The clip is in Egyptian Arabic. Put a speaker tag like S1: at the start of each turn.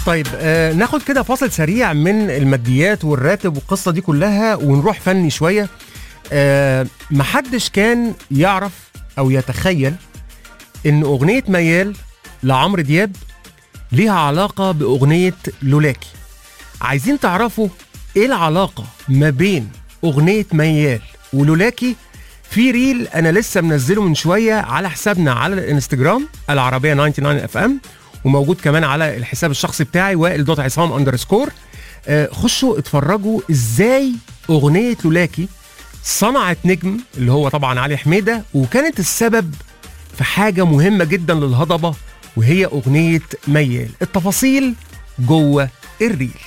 S1: طيب آه ناخد كده فاصل سريع من الماديات والراتب والقصه دي كلها ونروح فني شويه آه محدش كان يعرف او يتخيل ان اغنيه ميال لعمرو دياب ليها علاقه باغنيه لولاكي عايزين تعرفوا ايه العلاقه ما بين اغنيه ميال ولولاكي في ريل انا لسه منزله من شويه على حسابنا على الانستجرام العربيه 99 اف ام وموجود كمان على الحساب الشخصي بتاعي وائل دوت عصام اندرسكور آه خشوا اتفرجوا ازاي اغنيه لولاكي صنعت نجم اللي هو طبعا علي حميده وكانت السبب في حاجه مهمه جدا للهضبه وهي اغنيه ميال التفاصيل جوه الريل